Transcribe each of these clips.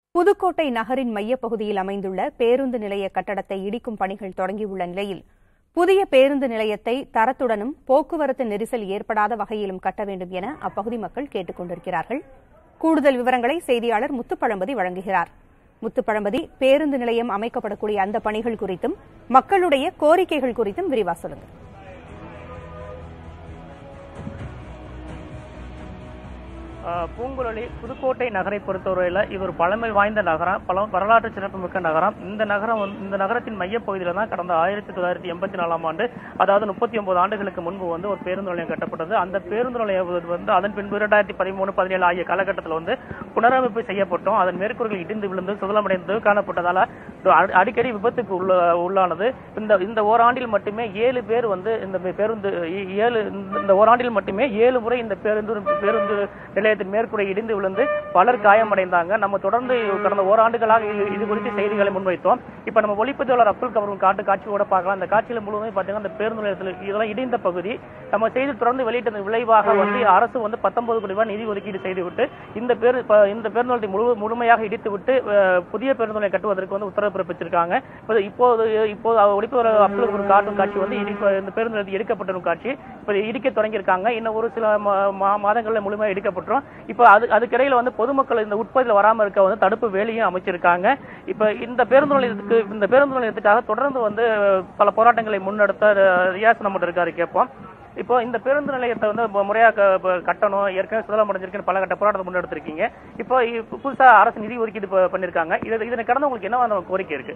புதுக்கோட்டை நகரின் மையப்பகுதியில் அமைந்துள்ள பேருந்து நிலைய கட்டடத்தை இடிக்கும் பணிகள் தொடங்கியுள்ள நிலையில் புதிய பேருந்து நிலையத்தை தரத்துடனும் போக்குவரத்து நெரிசல் ஏற்படாத வகையிலும் கட்ட வேண்டும் என அப்பகுதி மக்கள் கேட்டுக் கொண்டிருக்கிறார்கள் கூடுதல் விவரங்களை செய்தியாளர் முத்துப்பழம்பதி வழங்குகிறார் முத்துப்பழம்பதி பேருந்து நிலையம் அமைக்கப்படக்கூடிய அந்த பணிகள் குறித்தும் மக்களுடைய கோரிக்கைகள் குறித்தும் விரிவா சொல்லுங்க ஆஹ் பூங்குழலி புதுக்கோட்டை நகரை பொறுத்தவரையில் இது ஒரு பழமை வாய்ந்த நகரம் பல வரலாற்று சிறப்புமிக்க நகரம் இந்த நகரம் வந்து- இந்த நகரத்தின் மையப்பகுதியில் தான் கடந்த ஆயிரத்தி தொள்ளாயிரத்தி எண்பத்தி நாலாம் ஆண்டு அதாவது முப்பத்தி ஒன்பது ஆண்டுகளுக்கு முன்பு வந்து ஒரு பேருந்து நிலையம் கட்டப்பட்டது அந்த பேருந்து நிலையம் வந்து அதன் பின்பு இரண்டாயிரத்தி பதிமூணு பதினேழு ஆகிய காலகட்டத்தில் வந்து புனரமைப்பு செய்யப்பட்டோம் அதன் மேற்கூறுகள் இடிந்து விழுந்து சுதலமடைந்து காணப்பட்டதால இது அடி- அடிக்கடி விபத்துக்கு உள்ள உள்ளானது இந்த இந்த ஓராண்டில் மட்டுமே ஏழு பேர் வந்து இந்த பேருந்து ஏ- ஏழு இந்த- இந்த ஓராண்டில் மட்டுமே ஏழு முறை இந்த பேருந்து பேருந்து நிலையத்தின் மேற்கூரை இடிந்து விழுந்து பலர் காயமடைந்தாங்க நம்ம தொடர்ந்து கடந்த ஓராண்டுகளாக இது இது குறித்து செய்திகளை முன்வைத்தோம் இப்ப நம்ம ஒளிப்பதிவாளர் அப்துல் கபரும் காட்டு காட்சியோட பார்க்கலாம் அந்த காட்சியில முழுவதும் பாத்தீங்கன்னா அந்த பேருந்து நிலையத்தில் இதெல்லாம் இடிந்த பகுதி நம்ம செய்தி தொடர்ந்து வெளியிட்டதன் விளைவாக வந்து அரசு வந்து பத்தொன்பது கோடி ரூபாய் நிதி ஒதுக்கீடு செய்துவிட்டு இந்த பேரு ப- இந்த பேருந்து நிலையத்தை முழு முழுமையாக இடித்து விட்டு அஹ், புதிய பேருந்து நிலையம் கட்டுவதற்கு வந்து உத்தரவு பிறப்பிச்சிருக்காங்க இப்போது இப்போது இப்போது ஒளிப்பதிவாளர் அப்துல் கபூர் காட்டும் காட்சி வந்து இடிப்ப- இந்த பேருந்து நிலையத்தில் எடுக்கப்பட்டிருக்கும் காட்சி இப்போ இடிக்க தொடங்கியிருக்காங்க இன்னும் ஒரு சில மா- மா- மாதங்கள்ல முழுமையாக இடிக்கப்பட்டுரும் இப்போ அது அதுக்கிடையில வந்து பொதுமக்கள் இந்த உட்பகுதியில் வராம இருக்க வந்து தடுப்பு வேலியும் அமைச்சிருக்காங்க இப்போ இந்த பேருந்து நிலையத்துக்கு இந்த பேருந்து நிலையத்துக்காக தொடர்ந்து வந்து பல போராட்டங்களை முன்னெடுத்த அஹ், ரியாஸ் நம்மகிட்ட இருக்காரு கேட்போம் இப்போ இந்த பேருந்து நிலையத்தை வந்து மு- முறையா க- ப- கட்டணும் ஏற்கனவே சுதலம் அடைஞ்சிருக்குன்னு பல கட்ட போராட்டத்தை முன்னெடுத்திருக்கீங்க இப்போ இ- புதுசா அரசு நிதி ஒதுக்கீடு ப- பண்ணிருக்காங்க இது இதனை கடந்து உங்களுக்கு என்ன கோரிக்கை இருக்கு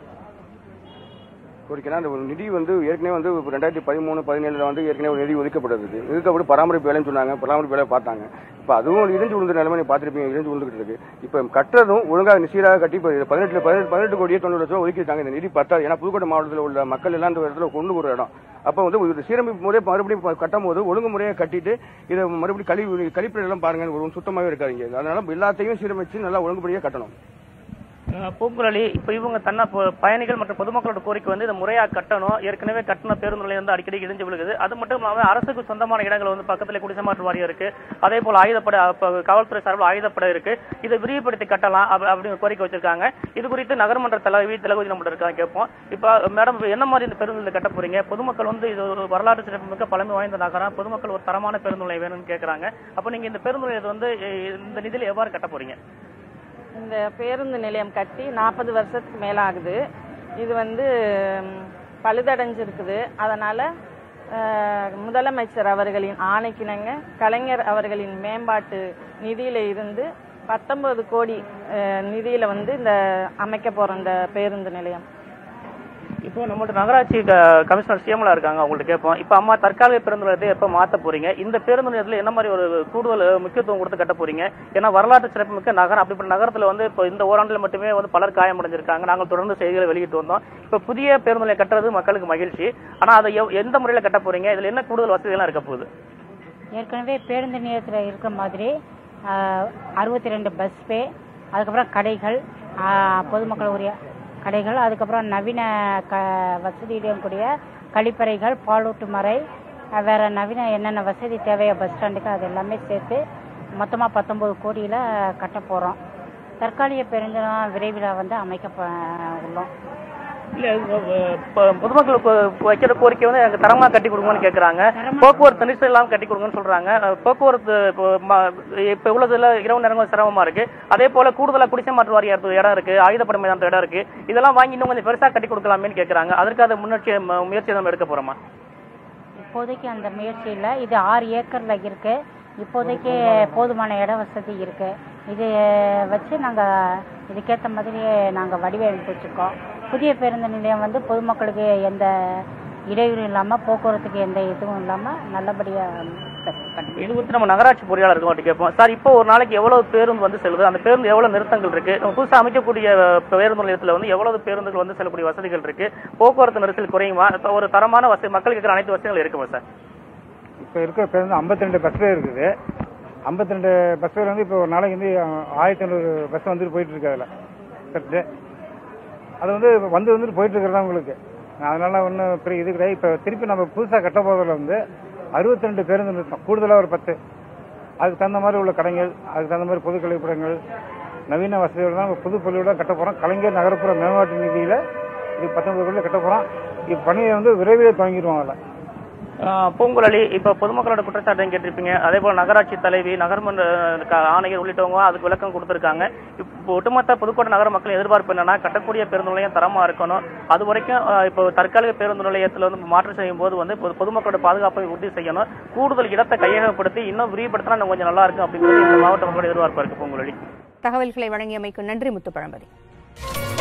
கோரிக்கைனா அந்த ஒரு நிதி வந்து ஏற்கனவே வந்து இப்போ ரெண்டாயிரத்தி பதிமூணு பதினேழுல வந்து ஏற்கனவே ஒரு நிதி ஒதுக்கப்பட்டது இதுக்கப்பட்டு பராமரிப்பு வேலைன்னு சொன்னாங்க பராமரிப்பு வேலை பார்த்தாங்க இப்போ அதுவும் இடிஞ்சு விழுந்த நிலைமை நீ பார்த்துருப்பீங்க இடிஞ்சு விழுந்துகிட்டு இருக்கு இப்போ கட்டுறதும் ஒழுங்காக சீராக கட்டி இப்போ பதினெட்டு பதினெட்டு பதினெட்டு கோடியே தொண்ணூறு லட்சம் ரூபா ஒதுக்கிட்டாங்க இந்த நிதி பத்தாது ஏன்னா புதுக்கோட்டை மாவட்டத்தில் உள்ள மக்கள் எல்லாம் இந்த இடத்துல கொண்டு ஒரு இடம் அப்போ வந்து ஒரு சீரமைப்பு முறை மறுபடியும் ப- கட்டும் போது ஒழுங்கு முறையாக கட்டிட்டு இதை மறுபடியும் கழிவு கழிப்பிட எல்லாம் பாருங்க ஒரு சுத்தமாகவே இருக்காதீங்க அதனால எல்லாத்தையும் சீரமைச்சு நல்லா ஒழுங்குபடியாக கட்டணும் அஹ் பூங்குழலி இப்ப இவங்க தன்ன ப- பயணிகள் மற்றும் பொதுமக்களோட கோரிக்கை வந்து இதை முறையா கட்டணும் ஏற்கனவே கட்டின பேருந்து நிலையம் வந்து அடிக்கடி இடிஞ்சு விழுகுது அது மட்டும் இல்லாம அரசுக்கு சொந்தமான இடங்கள் வந்து பக்கத்துல குடிசமாற்று வாரியம் இருக்கு அதே போல ஆயுதப்படை அப்ப காவல்துறை சார்பில் ஆயுதப்படை இருக்கு இதை விரிவுபடுத்தி கட்டலாம் அப்ப- அப்படின்னு கோரிக்கை வச்சிருக்காங்க இது குறித்து நகர்மன்ற தலைவி திலகவதி நம்மகிட்ட இருக்காங்க கேட்போம் இப்ப மேடம் என்ன மாதிரி இந்த பேருந்து நிலையம் கட்ட போறீங்க பொதுமக்கள் வந்து இது ஒரு வரலாற்று சிறப்புமிக்க பழமை வாய்ந்த நகரம் பொதுமக்கள் ஒரு தரமான பேருந்து நிலையம் வேணும்னு கேக்குறாங்க அப்ப நீங்க இந்த பேருந்து நிலையத்தை வந்து அஹ், இந்த நிதியில எவ்வாறு கட்ட போறீங்க இந்த பேருந்து நிலையம் கட்டி நாற்பது வருஷத்துக்கு மேல ஆகுது இது வந்து ம், பழுதடைஞ்சிருக்குது அதனால அஹ், முதலமைச்சர் அவர்களின் ஆணைக்கிணங்க கலைஞர் அவர்களின் மேம்பாட்டு நிதியில இருந்து பத்தொன்பது கோடி அஹ், நிதியில வந்து இந்த அமைக்க போறோம் இந்த பேருந்து நிலையம் இப்போ நம்மள்ட்ட நகராட்சி க- கமிஷனர் சிஎம்ல இருக்காங்க அவங்கள்ட்ட கேட்போம் இப்போ அம்மா தற்காலிக பேருந்து நிலையத்தை எப்போ மாத்த போறீங்க இந்த பேருந்து நிலையத்தில் என்ன மாதிரி ஒரு கூடுதல் முக்கியத்துவம் கொடுத்து கட்ட போறீங்க ஏன்னா வரலாற்று சிறப்புமிக்க நகரம் அப்படிப்பட்ட நகரத்தில் வந்து இப்போ இந்த ஓராண்டில் மட்டுமே வந்து பலர் காயமடைஞ்சிருக்காங்க நாங்கள் தொடர்ந்து செய்திகளை வெளியிட்டு வந்தோம் இப்போ புதிய பேருந்து நிலையம் கட்டுறது மக்களுக்கு மகிழ்ச்சி ஆனால் அதை எவ்- எந்த முறையில் கட்ட போறீங்க இதில் என்ன கூடுதல் வசதிகள்லாம் இருக்க போகுது ஏற்கனவே பேருந்து நிலையத்தில் இருக்க மாதிரி அறுபத்தி ரெண்டு பஸ் பே அதுக்கப்புறம் கடைகள் ஆஹ், பொதுமக்கள் உரிய கடைகள் அதுக்கப்புறம் நவீன க வசதியுடன் கூடிய கழிப்பறைகள் பாலூட்டு மறை ஆஹ், வேற நவீன என்னென்ன வசதி தேவையோ பஸ் ஸ்டாண்டுக்கு அது எல்லாமே சேர்த்து மொத்தமாக பத்தொம்பது கோடியில் கட்ட போகிறோம் தற்காலிக பேருந்து விரைவில் வந்து அமைக்க ப- உள்ளோம் இல்ல இப்போ பொதுமக்களுக்கு வைக்கிற கோரிக்கை வந்து எனக்கு தரமா கட்டி கொடுங்கன்னு கேக்குறாங்க போக்குவரத்து நெரிசல் இல்லாம கட்டி கொடுங்கன்னு சொல்றாங்க அஹ் போக்குவரத்து இப்போ ம- இப்ப உள்ளதுல இரவு நேரங்கள் சிரமமா இருக்கு அதே போல கூடுதலா குடிசை மாற்று வாரிய இடம் இருக்கு ஆயுதப்படை மைதானத்து இடம் இருக்கு இதெல்லாம் வாங்கி இன்னும் கொஞ்சம் பெருசா கட்டி கொடுக்கலாமேன்னு கேக்குறாங்க அதுக்காக முன்னெச்சரி ம- முயற்சி நம்ம எடுக்க போறோமா இப்போதைக்கு அந்த முயற்சி இல்லை இது ஆறு ஏக்கர்ல இருக்கு இப்போதைக்கு போதுமான இட வசதி இருக்கு இது வச்சு நாங்கள் இதுக்கேற்ற மாதிரி நாங்கள் வடிவமைப்பு வச்சுருக்கோம் புதிய பேருந்து நிலையம் வந்து பொதுமக்களுக்கு எந்த இடையூறு இல்லாமல் போக்குவரத்துக்கு எந்த இதுவும் இல்லாமல் நல்லபடியாக இது குறித்து நம்ம நகராட்சி பொறியாளர் இருக்கவங்க கேட்போம் சார் இப்போ ஒரு நாளைக்கு எவ்வளவு பேருந்து வந்து செல்லுது அந்த பேருந்து எவ்வளவு நிறுத்தங்கள் இருக்கு நம்ம புதுசா அமைக்கக்கூடிய அஹ், பேருந்து நிலையத்துல வந்து எவ்வளவு பேருந்துகள் வந்து செல்லக்கூடிய வசதிகள் இருக்கு போக்குவரத்து நெரிசல் குறையுமா இப்ப ஒரு தரமான வசதி மக்களுக்கு இருக்கிற அனைத்து வசதிகள் இருக்குமா சார் இப்போ இருக்கிற பேருந்து 52 ரெண்டு பஸ் இருக்குது 52 ரெண்டு பஸ் வந்து இப்போ ஒரு நாளைக்கு வந்து ஆயிரத்தி ஐநூறு பஸ் வந்துட்டு போயிட்டு இருக்கு அதில் கரெக்டு அது வந்து வந்து வந்துட்டு போயிட்டு இருக்கிறதா உங்களுக்கு அதனால ஒன்றும் பெரிய இது கிடையாது இப்போ திருப்பி நம்ம புதுசாக கட்ட போகிறதுல வந்து 62 ரெண்டு பேருந்து நிறுத்தம் கூடுதலாக ஒரு பத்து அதுக்கு தகுந்த மாதிரி உள்ள கடைகள் அதுக்கு தகுந்த மாதிரி பொது கழிப்பிடங்கள் நவீன வசதியோட தான் புது பள்ளியோட கட்ட போகிறோம் கலைஞர் நகர்ப்புற மேம்பாட்டு நிதியில் இது பத்தொன்பது கோடியில் கட்ட போகிறோம் இப்பணியை வந்து விரைவில் தொடங்கிடுவோம் அதில் ஆஹ் பூங்குழலி இப்ப பொதுமக்களோட குற்றச்சாட்டையும் கேட்டிருப்பீங்க அதே போல நகராட்சி தலைவி நகர்மன்ற க- ஆணையர் உள்ளிட்டவங்க அதுக்கு விளக்கம் கொடுத்திருக்காங்க இப்போ ஒட்டுமொத்த புதுக்கோட்டை நகர மக்கள் எதிர்பார்ப்பு என்னன்னா கட்டக்கூடிய பேருந்து நிலையம் தரமா இருக்கணும் அது வரைக்கும் ஆஹ் இப்போ தற்காலிக பேருந்து நிலையத்துல வந்து மாற்றம் செய்யும் போது வந்து பொது- பொதுமக்களோட பாதுகாப்பை உறுதி செய்யணும் கூடுதல் இடத்தை கையகப்படுத்தி இன்னும் விரிவுபடுத்தினா இன்னும் கொஞ்சம் நல்லா இருக்கும் அப்படிங்கிறது இந்த மாவட்ட மக்களோட எதிர்பார்ப்பா இருக்கு பூங்குழலி தகவல்களை வழங்கியமைக்கு நன்றி முத்துப்பழம்பதி